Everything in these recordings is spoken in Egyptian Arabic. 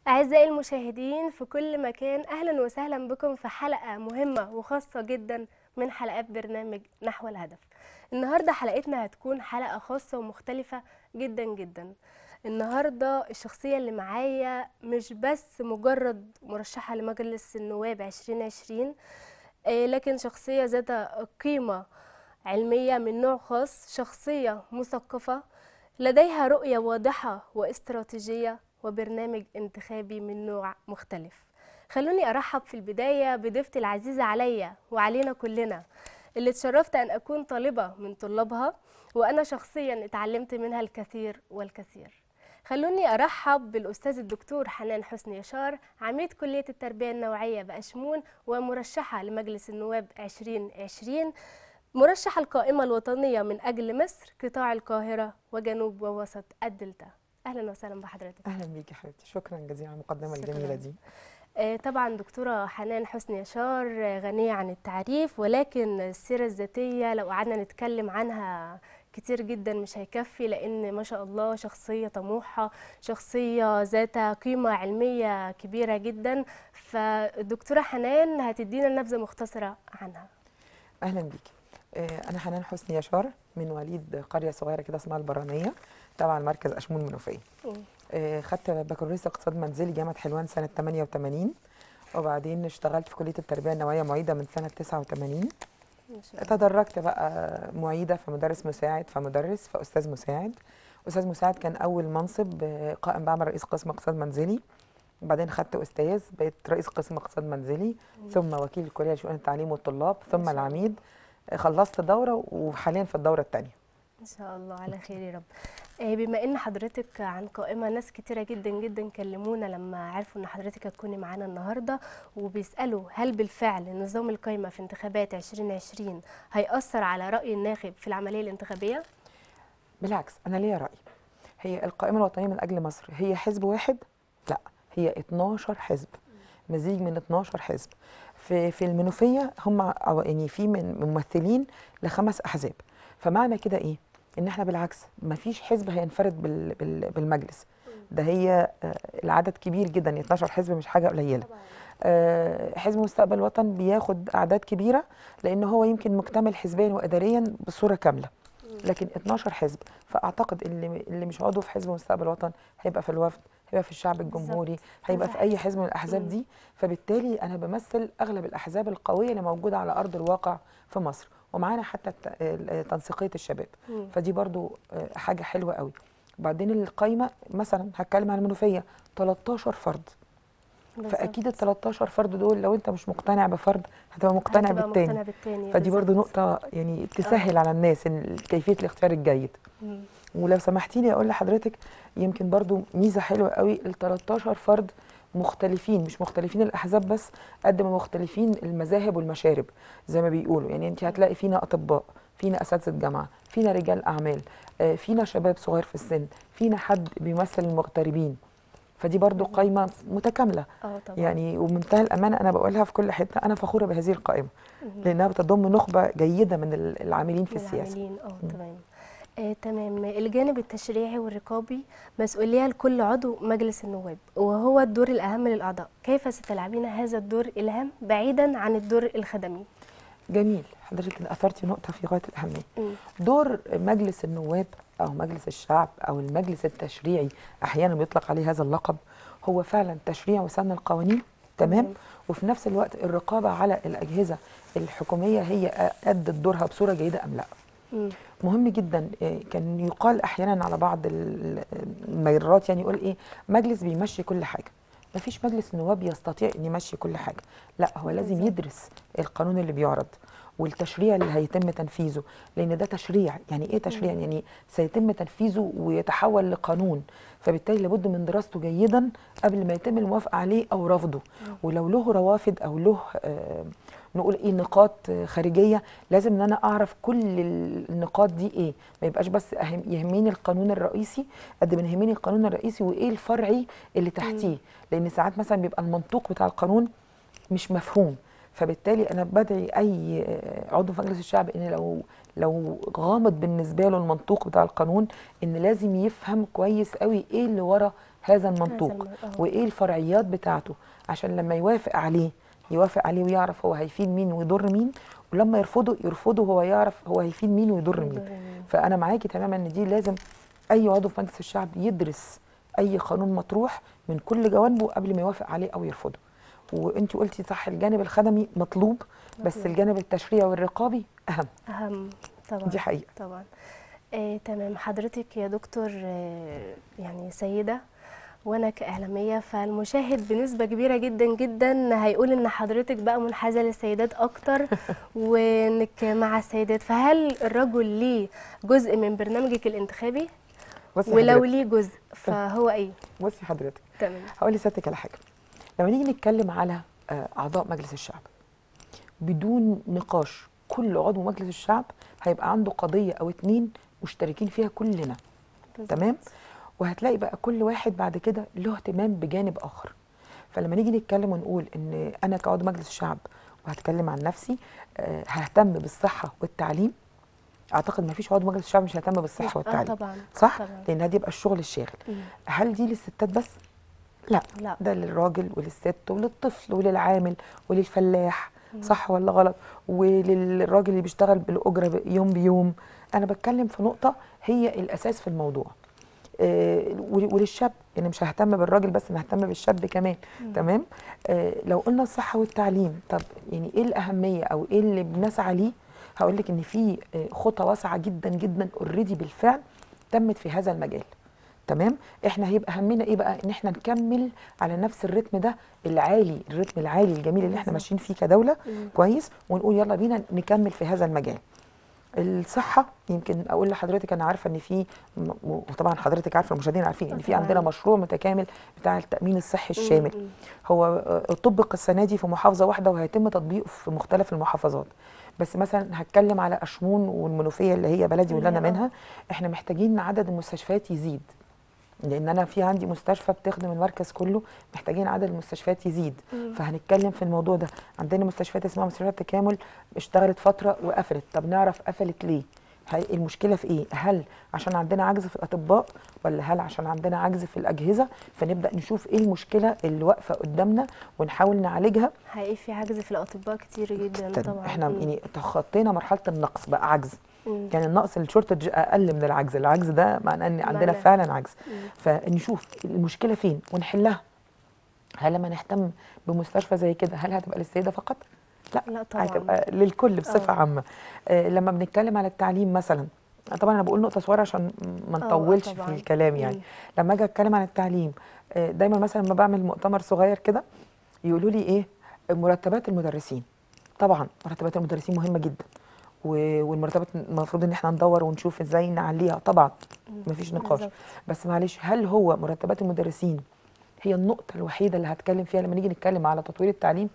أعزائي المشاهدين في كل مكان أهلا وسهلا بكم في حلقة مهمة وخاصة جدا من حلقات برنامج نحو الهدف النهاردة حلقتنا هتكون حلقة خاصة ومختلفة جدا جدا النهاردة الشخصية اللي معايا مش بس مجرد مرشحة لمجلس النواب 2020 آه، لكن شخصية ذات قيمة علمية من نوع خاص شخصية مثقفة لديها رؤية واضحة واستراتيجية وبرنامج انتخابي من نوع مختلف خلوني أرحب في البداية بضيفتي العزيزة عليا وعلينا كلنا اللي اتشرفت أن أكون طالبة من طلابها وأنا شخصيا اتعلمت منها الكثير والكثير خلوني أرحب بالأستاذ الدكتور حنان حسني يشار عميد كلية التربية النوعية بأشمون ومرشحة لمجلس النواب 2020 مرشح القائمة الوطنية من أجل مصر قطاع القاهرة وجنوب ووسط الدلتا أهلا وسهلا بحضرتك اهلا بيكي يا حبيبتي شكرا جزيلا على المقدمه شكراً. الجميله دي آه، طبعا دكتورة حنان حسني يشار آه، غنية عن التعريف ولكن السيرة الذاتية لو قعدنا نتكلم عنها كتير جدا مش هيكفي لأن ما شاء الله شخصية طموحة شخصية ذات قيمة علمية كبيرة جدا فالدكتورة حنان هتدينا نبذة مختصرة عنها اهلا بيكي آه، انا حنان حسني يشار من وليد قريه صغيره كده اسمها البرانيه تبع المركز اشمون منوفيه آه، خدت بكالوريوس اقتصاد منزلي جامعه حلوان سنه 88 وبعدين اشتغلت في كليه التربيه النوعيه معيده من سنه 89 ما شاء الله تدرجت بقى معيده فمدرس مساعد فمدرس فاستاذ مساعد استاذ مساعد كان اول منصب آه، قائم بعمل رئيس قسم اقتصاد منزلي وبعدين خدت استاذ بقيت رئيس قسم اقتصاد منزلي ثم وكيل الكليه لشؤون التعليم والطلاب ثم شاء الله. العميد آه، خلصت دوره وحاليا في الدوره الثانيه ان شاء الله على خير يا رب آه، بما ان حضرتك عن قائمه ناس كتيره جدا جدا كلمونا لما عرفوا ان حضرتك هتكوني معانا النهارده وبيسالوا هل بالفعل نظام القائمه في انتخابات 2020 هيأثر على راي الناخب في العمليه الانتخابيه بالعكس انا ليا راي هي القائمه الوطنيه من اجل مصر هي حزب واحد لا هي 12 حزب مزيج من 12 حزب في في المنوفيه هم أو يعني في من ممثلين لخمس احزاب فمعنى كده ايه ان احنا بالعكس ما فيش حزب هينفرد بال بال بالمجلس ده هي آه، العدد كبير جدا 12 حزب مش حاجه قليله آه، حزب مستقبل الوطن بياخد اعداد كبيره لان هو يمكن مكتمل حزبيا واداريا بصوره كامله لكن 12 حزب فاعتقد اللي اللي مش عضو في حزب مستقبل الوطن هيبقى في الوفد هيبقى في الشعب الجمهوري هيبقى في اي حزب من الاحزاب مم. دي فبالتالي انا بمثل اغلب الاحزاب القويه اللي موجوده على ارض الواقع في مصر ومعانا حتى الت- ال- تنسيقيه الشباب مم. فدي برضو آه، حاجه حلوه قوي وبعدين القايمه مثلا هتكلم عن المنوفيه 13 فرد فاكيد ال 13 فرد دول لو انت مش مقتنع بفرد هتبقى مقتنع هتبقى بالتاني مقتنع بالتاني فدي برضو بالظبط. نقطه يعني تسهل على الناس إن كيفيه الاختيار الجيد مم. ولو سمحتي لي اقول لحضرتك يمكن برضو ميزه حلوه قوي ال 13 فرد مختلفين مش مختلفين الاحزاب بس قد ما مختلفين المذاهب والمشارب زي ما بيقولوا يعني انت هتلاقي فينا اطباء فينا اساتذه جامعه فينا رجال اعمال آه، فينا شباب صغير في السن فينا حد بيمثل المغتربين فدي برضو قايمه متكامله اه طبعا يعني وبمنتهى الامانه انا بقولها في كل حته انا فخوره بهذه القائمه مم. لانها بتضم نخبه جيده من ال- العاملين في من السياسه العاملين اه تمام آه تمام الجانب التشريعي والرقابي مسؤولية لكل عضو مجلس النواب وهو الدور الأهم للأعضاء كيف ستلعبين هذا الدور الأهم بعيدا عن الدور الخدمي جميل حضرتك اثرتي نقطه في غايه الاهميه مم. دور مجلس النواب او مجلس الشعب او المجلس التشريعي احيانا بيطلق عليه هذا اللقب هو فعلا تشريع وسن القوانين تمام تمام. وفي نفس الوقت الرقابه على الاجهزه الحكوميه هي ادت دورها بصوره جيده ام لا مم. مهم جدا إيه، كان يقال احيانا على بعض ال- المرات يعني يقول ايه مجلس بيمشي كل حاجه ما فيش مجلس نواب يستطيع ان يمشي كل حاجه لا هو لازم بالظبط. يدرس القانون اللي بيعرض والتشريع اللي هيتم تنفيذه لان ده تشريع يعني ايه تشريع مم. يعني سيتم تنفيذه ويتحول لقانون فبالتالي لابد من دراسته جيدا قبل ما يتم الموافقه عليه او رفضه ولو له روافد او له آه نقول ايه نقاط آه، خارجيه لازم ان انا اعرف كل النقاط دي ايه ما يبقاش بس أهم يهمني القانون الرئيسي قد ما يهمني القانون الرئيسي وايه الفرعي اللي تحتيه لان ساعات مثلا بيبقى المنطوق بتاع القانون مش مفهوم فبالتالي انا بدعي اي آه، عضو في مجلس الشعب ان لو لو غامض بالنسبه له المنطوق بتاع القانون ان لازم يفهم كويس قوي ايه اللي ورا هذا المنطوق الم- آه. وايه الفرعيات بتاعته عشان لما يوافق عليه يوافق عليه ويعرف هو هيفيد مين ويضر مين ولما يرفضه يرفضه هو يعرف هو هيفيد مين ويضر مين يضر مين. فانا معاكي تماما ان دي لازم اي عضو في مجلس الشعب يدرس اي قانون مطروح من كل جوانبه قبل ما يوافق عليه او يرفضه وانت قلتي صح الجانب الخدمي مطلوب بس مطلوب. الجانب التشريعي والرقابي اهم اهم طبعا دي حقيقه طبعا آه، تمام حضرتك يا دكتور آه، يعني سيدة وانا كإعلامية فالمشاهد بنسبة كبيرة جدا جدا هيقول ان حضرتك بقى منحازة للسيدات اكتر وانك مع السيدات فهل الرجل ليه جزء من برنامجك الانتخابي بصي ولو حضرتك ليه جزء فهو ايه بصي حضرتك تمام هقول لسيادتك على حاجه لما نيجي نتكلم على آه، اعضاء مجلس الشعب بدون نقاش كل عضو مجلس الشعب هيبقى عنده قضيه او اتنين مشتركين فيها كلنا بالظبط. تمام وهتلاقي بقى كل واحد بعد كده له اهتمام بجانب اخر فلما نيجي نتكلم ونقول ان انا كعضو مجلس الشعب وهتكلم عن نفسي آه، ههتم بالصحه والتعليم اعتقد ما فيش عضو مجلس الشعب مش هيهتم بالصحه اه والتعليم طبعا صح طبعا لان ده يبقى الشغل الشاغل مم. هل دي للستات بس لا لا ده للراجل وللست وللطفل وللعامل وللفلاح صح ولا غلط وللراجل اللي بيشتغل بالاجره ب- يوم بيوم انا بتكلم في نقطه هي الاساس في الموضوع آه، ول- وللشاب يعني مش ههتم بالراجل بس انا ههتم بالشاب كمان تمام آه، لو قلنا الصحه والتعليم طب يعني ايه الاهميه او ايه اللي بنسعى ليه هقول لك ان في آه، خطى واسعه جدا جدا اوريدي بالفعل تمت في هذا المجال تمام احنا هيبقى همنا ايه بقى ان احنا نكمل على نفس الريتم ده العالي الريتم العالي الجميل اللي احنا بالظبط. ماشيين فيه كدوله مم. كويس ونقول يلا بينا نكمل في هذا المجال الصحه يمكن اقول لحضرتك انا عارفه ان في م- وطبعا حضرتك عارفه المشاهدين عارفين ان في طبعاً. عندنا مشروع متكامل بتاع التامين الصحي الشامل مم. هو آه، طبق السنه دي في محافظه واحده وهيتم تطبيقه في مختلف المحافظات بس مثلا هتكلم على اشمون والمنوفيه اللي هي بلدي واللي انا اللي هي- منها احنا محتاجين عدد المستشفيات يزيد لان انا في عندي مستشفى بتخدم المركز كله محتاجين عدد المستشفيات يزيد مم. فهنتكلم في الموضوع ده عندنا مستشفيات اسمها مستشفيات تكامل اشتغلت فتره وقفلت طب نعرف قفلت ليه هي المشكله في ايه هل عشان عندنا عجز في الاطباء ولا هل عشان عندنا عجز في الاجهزه فنبدا نشوف ايه المشكله اللي واقفه قدامنا ونحاول نعالجها حقيقي في عجز في الاطباء كتير جدا طب طبعا احنا مم. يعني تخطينا مرحله النقص بقى عجز مم. يعني النقص الشورتج اقل من العجز العجز ده معناه ان عندنا معناه. فعلا عجز مم. فنشوف المشكله فين ونحلها هل لما نهتم بمستشفى زي كده هل هتبقى للسيده فقط لا, لا طبعا هتبقى للكل بصفه آه. عامه آه لما بنتكلم على التعليم مثلا طبعا انا بقول نقطه صغيره عشان ما آه، نطولش في طبعاً. الكلام يعني مم. لما اجي اتكلم عن التعليم آه، دايما مثلا لما بعمل مؤتمر صغير كده يقولوا لي ايه مرتبات المدرسين طبعا مرتبات المدرسين مهمه جدا و- والمرتبات المفروض ان احنا ندور ونشوف ازاي نعليها طبعا مفيش نقاش بالظبط. بس معلش هل هو مرتبات المدرسين هي النقطه الوحيده اللي هتكلم فيها لما نيجي نتكلم على تطوير التعليم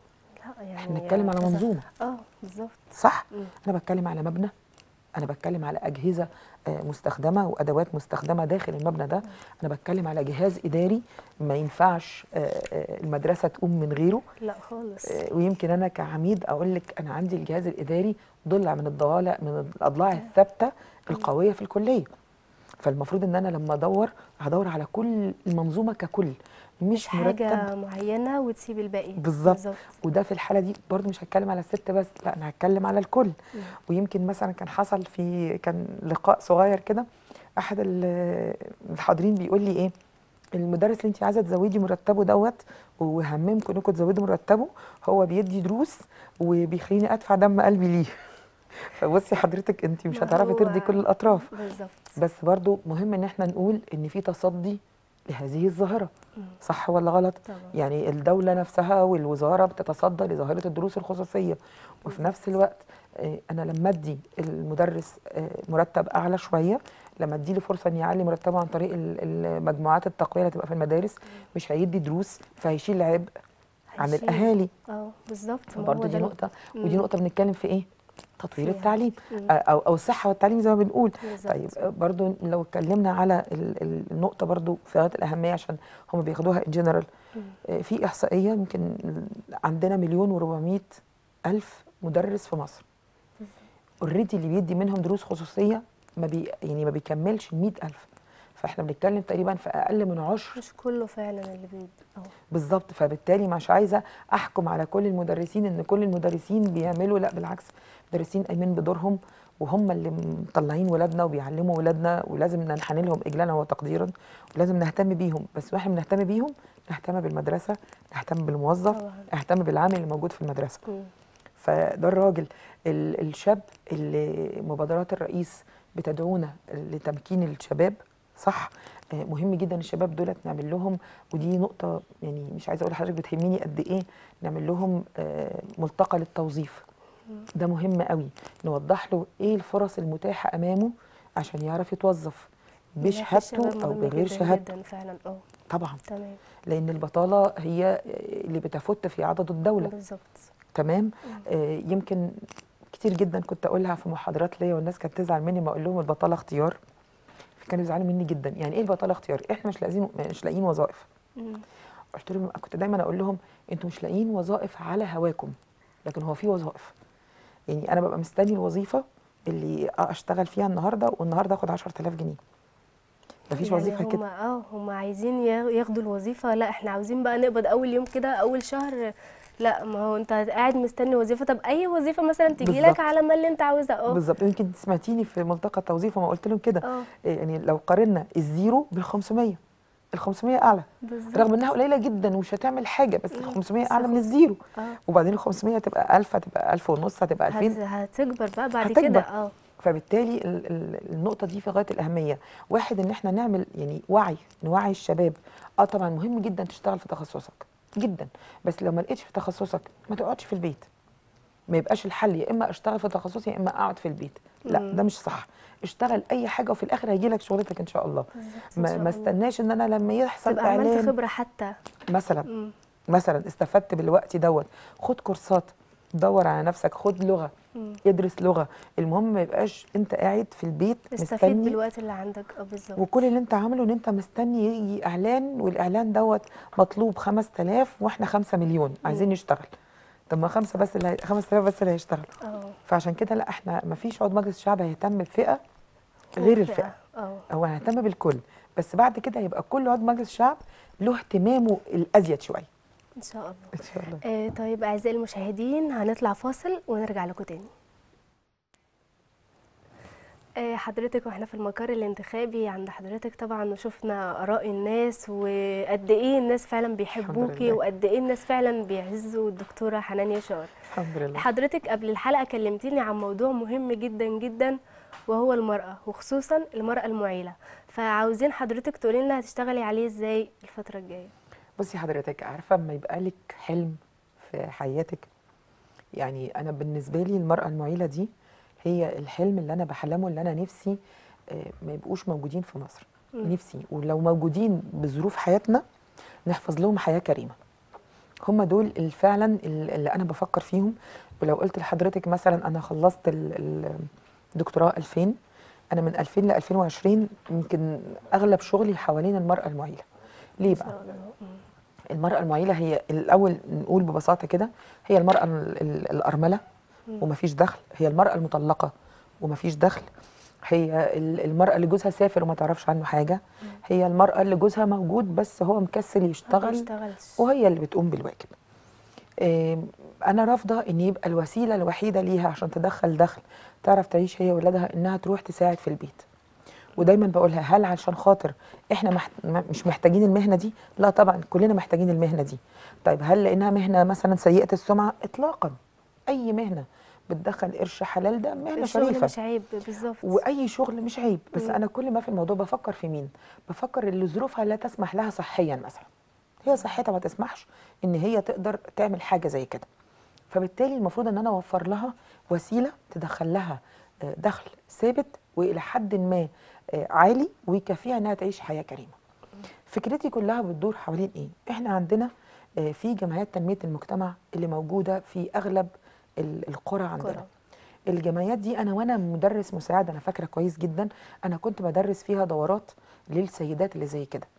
لا يعني احنا بنتكلم على كذا- منظومه اه بالظبط صح مم. انا بتكلم على مبنى انا بتكلم على اجهزه آه، مستخدمه وادوات مستخدمه داخل المبنى ده انا بتكلم على جهاز اداري ما ينفعش آه، آه، المدرسه تقوم من غيره لا خالص آه، ويمكن انا كعميد اقول لك انا عندي الجهاز الاداري ضلع من الضوالع من الاضلاع الثابته القويه في الكليه فالمفروض ان انا لما ادور هدور على كل المنظومه ككل مش مرتب حاجه معينه وتسيب الباقي بالظبط. وده في الحاله دي برضو مش هتكلم على الست بس لا انا هتكلم على الكل مم. ويمكن مثلا كان حصل في كان لقاء صغير كده احد ال- الحاضرين بيقول لي ايه المدرس اللي انت عايزه تزودي مرتبه دوت وهممكم انكم تزودوا مرتبه هو بيدي دروس وبيخليني ادفع دم قلبي ليه فبصي حضرتك انت مش ما هتعرفي هو- ترضي كل الاطراف بالظبط بس برضو مهم ان احنا نقول ان في تصدي لهذه الظاهره مم. صح ولا غلط طبعا يعني الدولة نفسها والوزارة بتتصدى لظاهرة الدروس الخصوصية وفي نفس الوقت آه، أنا لما أدي المدرس آه، مرتب أعلى شوية لما أديله فرصة إن يعلي مرتبه عن طريق ال- المجموعات التقوية اللي هتبقى في المدارس مش هيدي دروس فهيشيل عبء عن هيشيل. الأهالي اه بالظبط ما هو برضه ده دي ال- نقطة ودي مم. نقطة بنتكلم في إيه؟ تطوير فيها. التعليم مم. آه، أو أو الصحة والتعليم زي ما بنقول بالظبط. طيب آه، برضو لو اتكلمنا على ال- ال- النقطة برضو في غاية الأهمية عشان هم بياخدوها ان جنرال مم. في إحصائية يمكن عندنا مليون وربعمية ألف مدرس في مصر اوريدي اللي بيدي منهم دروس خصوصيه ما بي يعني ما بيكملش ال 100000 فاحنا بنتكلم تقريبا في اقل من عشر مش كله فعلا اللي بيدي اه بالظبط فبالتالي مش عايزه احكم على كل المدرسين ان كل المدرسين بيعملوا لا بالعكس مدرسين قايمين بدورهم وهم اللي مطلعين ولادنا وبيعلموا ولادنا ولازم ننحني لهم اجلالا وتقديرا ولازم نهتم بيهم بس واحنا بنهتم بيهم نهتم بالمدرسه نهتم بالموظف طبعا. نهتم بالعامل اللي موجود في المدرسه مم. فده الراجل ال- الشاب اللي مبادرات الرئيس بتدعونا لتمكين الشباب صح آه، مهم جدا الشباب دولت نعمل لهم ودي نقطة يعني مش عايزة أقول لحضرتك بتهمني قد إيه نعمل لهم آه، ملتقى للتوظيف ده مهم قوي نوضح له إيه الفرص المتاحة أمامه عشان يعرف يتوظف ملف بشهادته الشباب أو مهم بغير جدا شهادته جدا فعلا اه طبعا تمام لأن البطالة هي اللي بتفت في عضد الدولة بالظبط تمام آه يمكن كتير جدا كنت اقولها في محاضرات ليا والناس كانت تزعل مني ما اقول لهم البطاله اختيار كانوا يزعلوا مني جدا يعني ايه البطاله اختيار احنا مش لاقيين مش لاقيين وظائف مم. قلت لهم كنت دايما اقول لهم انتوا مش لاقيين وظائف على هواكم لكن هو في وظائف يعني انا ببقى مستني الوظيفه اللي اشتغل فيها النهارده والنهارده اخد 10000 جنيه مفيش يعني وظيفه هم كده اه هم عايزين يا- ياخدوا الوظيفه لا احنا عاوزين بقى نقبض اول يوم كده اول شهر لا ما هو انت قاعد مستني وظيفه طب اي وظيفه مثلا تجي لك بالظبط. على ما اللي انت عاوزها اه بالظبط يمكن سمعتيني في ملتقى التوظيف وما قلت لهم كده اه يعني لو قارنا الزيرو بال 500 ال 500 اعلى بالظبط رغم انها قليله جدا ومش هتعمل حاجه بس ال مم. 500 بس اعلى من خمس- الزيرو اه وبعدين ال 500 هتبقى 1000 هتبقى 1000 ونص هتبقى 2000 هت- هتكبر بقى بعد هتكبر. كده اه فبالتالي ال- ال- النقطه دي في غايه الاهميه واحد ان احنا نعمل يعني وعي نوعي الشباب اه طبعا مهم جدا تشتغل في تخصصك جدا بس لو ما لقيتش في تخصصك ما تقعدش في البيت ما يبقاش الحل يا اما اشتغل في تخصصي يا اما اقعد في البيت لا مم. ده مش صح اشتغل اي حاجه وفي الاخر هيجي لك شغلتك ان شاء الله بالظبط إن ما, شاء ما الله. استناش ان انا لما يحصل تبقى عملت اعلان خبره حتى مثلا مم. مثلا استفدت بالوقت دوت خد كورسات دور على نفسك خد لغه مم. ادرس لغه المهم ما يبقاش انت قاعد في البيت استفيد مستني بالوقت اللي عندك اه بالظبط وكل اللي انت عامله ان انت مستني يجي اعلان والاعلان دوت مطلوب 5000 واحنا 5 مليون عايزين نشتغل طب ما خمسه بس اللي هي- 5000 بس اللي هيشتغلوا اه فعشان كده لا احنا ما فيش عضو مجلس الشعب هيهتم بفئه غير وفئة. الفئه اه هو هيهتم بالكل بس بعد كده يبقى كل عضو مجلس الشعب له اهتمامه الازيد شويه ان شاء الله ان شاء الله آه طيب اعزائي المشاهدين هنطلع فاصل ونرجع لكم تاني آه حضرتك واحنا في المقر الانتخابي عند حضرتك طبعا وشفنا اراء الناس وقد ايه الناس فعلا بيحبوكي لله. وقد ايه الناس فعلا بيعزوا الدكتوره حنان يشار الحمد لله حضرتك قبل الحلقه كلمتيني عن موضوع مهم جدا جدا وهو المراه وخصوصا المراه المعيله فعاوزين حضرتك تقولي لنا هتشتغلي عليه ازاي الفتره الجايه بصي حضرتك عارفه اما يبقى لك حلم في حياتك يعني انا بالنسبه لي المراه المعيله دي هي الحلم اللي انا بحلمه اللي انا نفسي آه، ما يبقوش موجودين في مصر مم. نفسي ولو موجودين بظروف حياتنا نحفظ لهم حياه كريمه هم دول اللي فعلا اللي انا بفكر فيهم ولو قلت لحضرتك مثلا انا خلصت ال- ال- الدكتوراه 2000 انا من 2000 ل 2020 يمكن اغلب شغلي حوالين المراه المعيله ليه ان بقى شاء الله مم. المرأة المعيلة هي الأول نقول ببساطة كده هي المرأة ال- ال- الأرملة مم. ومفيش دخل هي المرأة المطلقة ومفيش دخل هي ال- المرأة اللي جوزها سافر وما تعرفش عنه حاجة هي المرأة اللي جوزها موجود بس هو مكسل ما يشتغل بيشتغلش وهي اللي بتقوم بالواجب آم، أنا رافضة إن يبقى الوسيلة الوحيدة ليها عشان تدخل دخل تعرف تعيش هي وولادها إنها تروح تساعد في البيت ودايما بقولها هل علشان خاطر احنا محت... م- مش محتاجين المهنه دي لا طبعا كلنا محتاجين المهنه دي طيب هل لانها مهنه مثلا سيئه السمعه اطلاقا اي مهنه بتدخل قرش حلال ده مهنه الشغل شريفه مش عيب بالظبط واي شغل مش عيب بس مم. انا كل ما في الموضوع بفكر في مين بفكر اللي ظروفها لا تسمح لها صحيا مثلا هي صحتها ما تسمحش ان هي تقدر تعمل حاجه زي كده فبالتالي المفروض ان انا اوفر لها وسيله تدخل لها آه، دخل ثابت والى حد ما آه، عالي ويكفيها انها تعيش حياه كريمه فكرتي كلها بتدور حوالين ايه احنا عندنا آه، في جمعيات تنميه المجتمع اللي موجوده في اغلب ال- القرى عندنا كرة. الجمعيات دي انا وانا مدرس مساعد انا فاكره كويس جدا انا كنت بدرس فيها دورات للسيدات اللي زي كده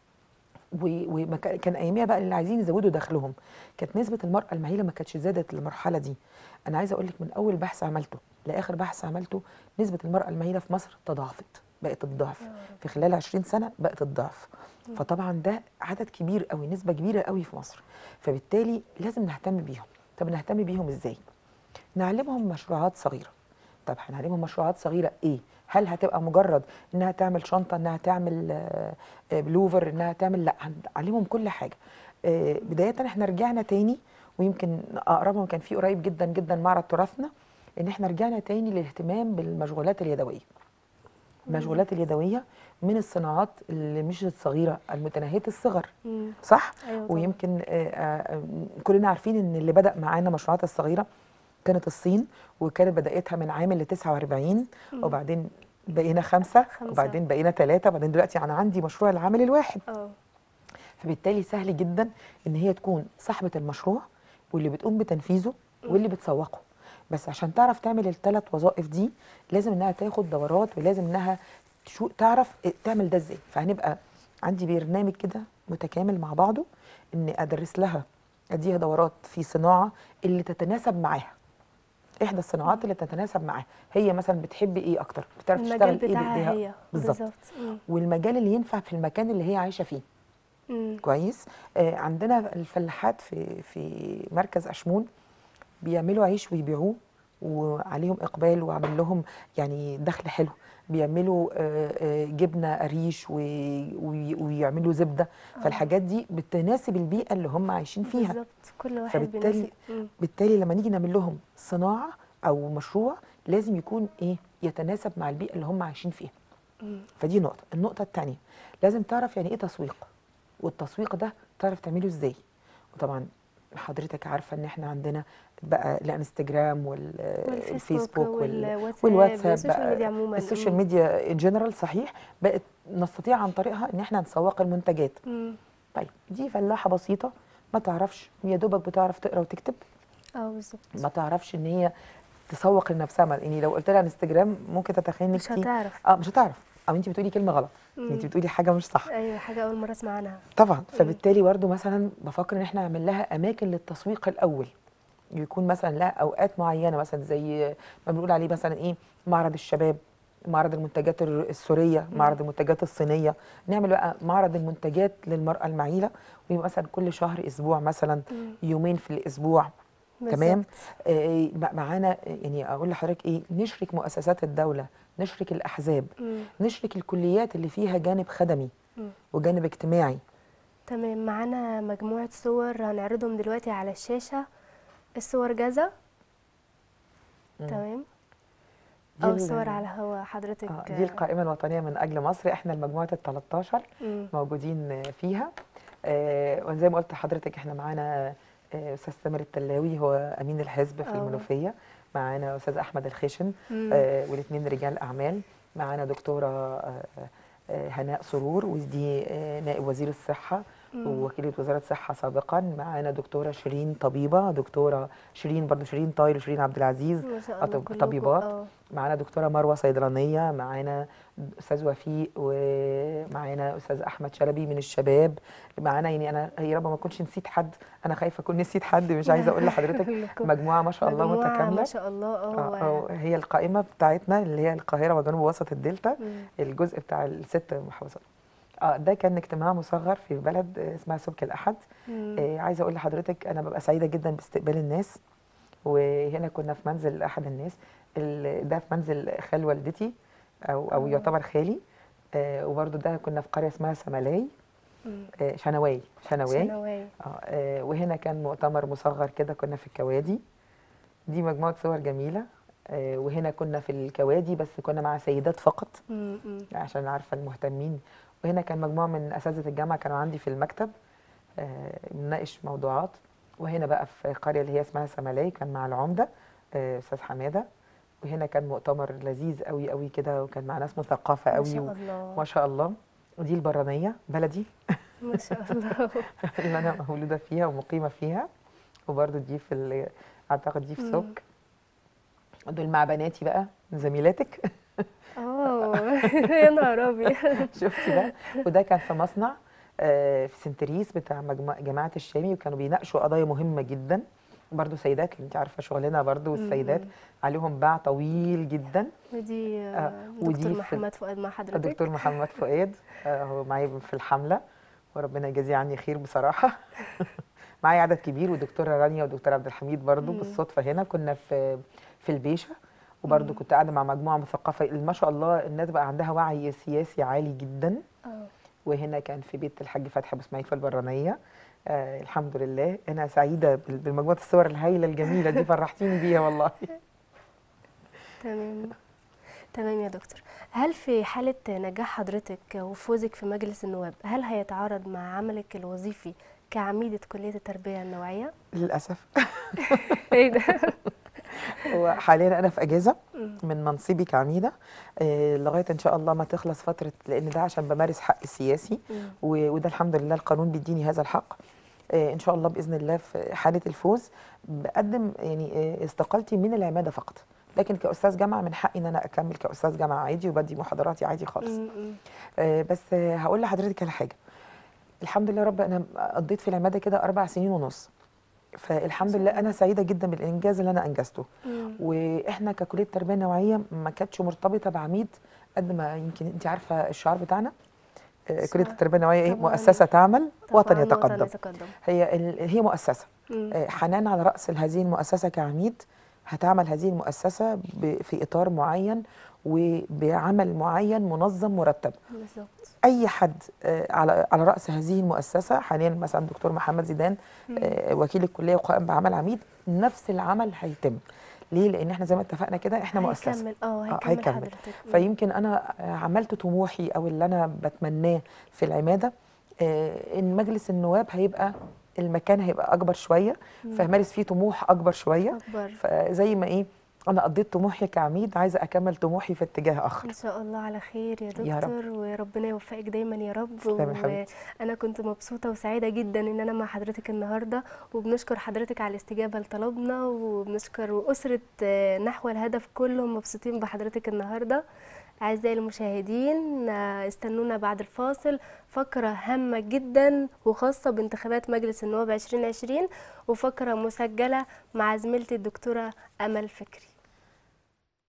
وكان اياميها بقى اللي عايزين يزودوا دخلهم كانت نسبه المراه المعيله ما كانتش زادت للمرحله دي انا عايزه اقول لك من اول بحث عملته لاخر بحث عملته نسبه المراه المهيله في مصر تضاعفت بقت الضعف يا رب. في خلال 20 سنه بقت الضعف فطبعا ده عدد كبير قوي نسبه كبيره قوي في مصر فبالتالي لازم نهتم بيهم طب نهتم بيهم ازاي نعلمهم مشروعات صغيره طب هنعلمهم مشروعات صغيره ايه هل هتبقى مجرد انها تعمل شنطه انها تعمل آه، آه، بلوفر انها تعمل لا هنعلمهم كل حاجه آه، بدايه احنا رجعنا تاني ويمكن اقربهم كان في قريب جدا جدا معرض تراثنا ان احنا رجعنا تاني للاهتمام بالمشغولات اليدويه المشغولات اليدويه من الصناعات اللي مش الصغيره المتناهيه الصغر مم. صح ايوه طبعا. ويمكن آه، آه، كلنا عارفين ان اللي بدا معانا المشروعات الصغيره كانت الصين وكانت بدايتها من عام ل 49 وبعدين بقينا خمسه خمسة. وبعدين بقينا ثلاثه وبعدين دلوقتي انا عندي مشروع العامل الواحد اه فبالتالي سهل جدا ان هي تكون صاحبه المشروع واللي بتقوم بتنفيذه واللي بتسوقه بس عشان تعرف تعمل الثلاث وظائف دي لازم انها تاخد دورات ولازم انها تشو تعرف تعمل ده ازاي فهنبقى عندي برنامج كده متكامل مع بعضه ان ادرس لها اديها دورات في صناعه اللي تتناسب معاها احدى الصناعات اللي تتناسب معاها هي مثلا بتحب ايه اكتر بتعرف المجال تشتغل ايه بتاعها بايديها هي بالظبط مم. والمجال اللي ينفع في المكان اللي هي عايشه فيه مم. كويس آه عندنا الفلاحات في في مركز اشمون بيعملوا عيش ويبيعوه وعليهم اقبال وعامل لهم يعني دخل حلو بيعملوا آه، آه، جبنه قريش و- وي- ويعملوا زبده فالحاجات دي بتناسب البيئه اللي هم عايشين فيها بالظبط كل واحد فبالتالي بيناسب مم. بالتالي لما نيجي نعمل لهم صناعه او مشروع لازم يكون ايه يتناسب مع البيئه اللي هم عايشين فيها مم. فدي نقطة النقطة التانية لازم تعرف يعني ايه تسويق والتسويق ده تعرف تعمله ازاي وطبعا حضرتك عارفة ان احنا عندنا بقى الانستجرام والفيسبوك والواتساب والواتساب السوشيال بقى ميديا عموما السوشيال مم. ميديا ان جنرال صحيح بقت نستطيع عن طريقها ان احنا نسوق المنتجات مم. طيب دي فلاحة بسيطة ما تعرفش يا دوبك بتعرف تقرا وتكتب اه بالظبط ما تعرفش ان هي تسوق لنفسها ما- يعني لو قلت لها انستجرام ممكن تتخيل مش انك هتعرف اه مش هتعرف او انت بتقولي كلمه غلط مم. انت بتقولي حاجه مش صح ايوه حاجه اول مره اسمع عنها طبعا فبالتالي برضه مثلا بفكر ان احنا نعمل لها اماكن للتسويق الاول يكون مثلا لها اوقات معينه مثلا زي ما بنقول عليه مثلا ايه معرض الشباب معرض المنتجات الر- السوريه معرض المنتجات الصينيه نعمل بقى معرض المنتجات للمراه المعيله ويبقى مثلا كل شهر اسبوع مثلا مم. يومين في الاسبوع تمام بالظبط. آه، مع- معانا يعني اقول لحضرتك ايه نشرك مؤسسات الدوله نشرك الاحزاب مم. نشرك الكليات اللي فيها جانب خدمي مم. وجانب اجتماعي تمام معانا مجموعه صور هنعرضهم دلوقتي على الشاشه الصور جاهزه مم. تمام دي او ال- صور على الهوا حضرتك آه، دي القائمة الوطنية من أجل مصر احنا المجموعة ال 13 مم. موجودين فيها آه، وزي ما قلت لحضرتك احنا معانا آه، أستاذ سامر التلاوي هو أمين الحزب في آه. المنوفية معانا أستاذ أحمد الخشن مم. آه، والاثنين رجال أعمال معانا دكتورة آه، آه، هناء سرور ودي آه، نائب وزير الصحة مم. ووكيلة وزارة الصحة سابقا معانا دكتورة شيرين طبيبة دكتورة شيرين برضو شيرين طاير وشيرين عبد العزيز ما شاء الله طب- كلكم طبيبات. اه معانا دكتوره مروه صيدلانيه معانا استاذ وفيق ومعانا استاذ احمد شلبي من الشباب معانا يعني انا يا رب ما اكونش نسيت حد انا خايفه اكون نسيت حد مش عايزه اقول لحضرتك كلكم. مجموعه ما شاء الله مجموعة متكامله ما شاء الله اه آه، هو- آه، هي القائمه بتاعتنا اللي هي القاهره وجنوب وسط الدلتا مم. الجزء بتاع الست محافظات اه ده كان اجتماع مصغر في بلد آه، اسمها سبك الاحد مم. آه، عايزه اقول لحضرتك انا ببقى سعيده جدا باستقبال الناس وهنا كنا في منزل احد الناس ال- ده في منزل خال والدتي او او آه. يعتبر خالي آه، وبرده ده كنا في قريه اسمها سملاي مم. آه، شنواي شنواي شنواي آه، آه، وهنا كان مؤتمر مصغر كده كنا في الكوادي دي مجموعه صور جميله آه، وهنا كنا في الكوادي بس كنا مع سيدات فقط مم. مم. عشان عارفه المهتمين وهنا كان مجموعه من اساتذه الجامعه كانوا عندي في المكتب آه، بنناقش موضوعات وهنا بقى في القريه اللي هي اسمها سملاي كان مع العمده آه، استاذ حماده وهنا كان مؤتمر لذيذ قوي قوي كده وكان مع ناس مثقفه ما قوي شاء و- الله ما شاء الله ودي البرانيه بلدي ما شاء الله اللي انا مولوده فيها ومقيمه فيها وبرده دي في ال- اعتقد دي في مم. سوك دول مع بناتي بقى زميلاتك اه يا نهار ابيض شفتي بقى وده كان في مصنع آه، في سنتريس بتاع مجموعة جماعة الشامي وكانوا بيناقشوا قضايا مهمة جدا برضو سيدات انت عارفه شغلنا برضو السيدات مم. عليهم باع طويل جدا ودي آه، آه، ودي دكتور في- محمد فؤاد مع حضرتك الدكتور محمد فؤاد آه، هو معايا في الحمله وربنا يجازيه عني خير بصراحه معايا عدد كبير ودكتوره رانيا ودكتور عبد الحميد برضو مم. بالصدفه هنا كنا في في البيشه وبرضو كنت قاعده مع مجموعه مثقفه ما شاء الله الناس بقى عندها وعي سياسي عالي جدا اه وهنا كان في بيت الحاج فتحي ابو اسماعيل في البرانيه آه الحمد لله انا سعيده بال- بالمجموعه الصور الهايله الجميله دي فرحتيني بيها والله تمام تمام يا دكتور هل في حالة نجاح حضرتك وفوزك في مجلس النواب هل هيتعارض مع عملك الوظيفي كعميدة كلية التربية النوعية؟ للاسف ايه ده؟ وحاليا انا في اجازه مم. من منصبي كعميده آه لغايه ان شاء الله ما تخلص فتره لان ده عشان بمارس حق السياسي مم. و- وده الحمد لله القانون بيديني هذا الحق آه ان شاء الله باذن الله في حاله الفوز بقدم يعني آه استقالتي من العماده فقط لكن كاستاذ جامعه من حقي ان انا اكمل كاستاذ جامعه عادي وبدي محاضراتي عادي خالص مم. مم. آه، بس آه، هقول لحضرتك على حاجه الحمد لله رب انا قضيت في العماده كده اربع سنين ونص فالحمد لله انا سعيده جدا بالانجاز اللي انا انجزته مم. واحنا ككليه تربيه نوعيه ما كانتش مرتبطه بعميد قد ما يمكن انت عارفه الشعار بتاعنا آه، كليه صح. التربيه النوعيه ايه طبعاً. مؤسسه تعمل طبعاً وطن يتقدم يتقدم هي ال- هي مؤسسه مم. آه، حنان على راس هذه المؤسسه كعميد هتعمل هذه المؤسسه ب- في اطار معين وبعمل معين منظم مرتب بالظبط اي حد آه، على على راس هذه المؤسسه حاليا مثلا دكتور محمد زيدان آه، وكيل الكليه وقائم بعمل عميد نفس العمل هيتم ليه لان احنا زي ما اتفقنا كده احنا مؤسسه هيكمل اه آه، هيكمل هيكمل. حضرتك مم. فيمكن انا آه، عملت طموحي او اللي انا بتمناه في العماده آه، ان مجلس النواب هيبقى المكان هيبقى اكبر شويه مم. فهمارس فيه طموح اكبر شويه اكبر فزي ما ايه انا قضيت طموحي كعميد عايزه اكمل طموحي في اتجاه اخر ان شاء الله على خير يا يا رب. دكتور وربنا يوفقك دايما يا رب تسلمي يا حبيبتي. وانا كنت مبسوطه وسعيده جدا ان انا مع حضرتك النهارده وبنشكر حضرتك على الاستجابه لطلبنا وبنشكر واسره آه، نحو الهدف كلهم مبسوطين بحضرتك النهارده اعزائي المشاهدين آه، استنونا بعد الفاصل فقره هامه جدا وخاصه بانتخابات مجلس النواب 2020 وفقره مسجله مع زميلتي الدكتوره امل فكري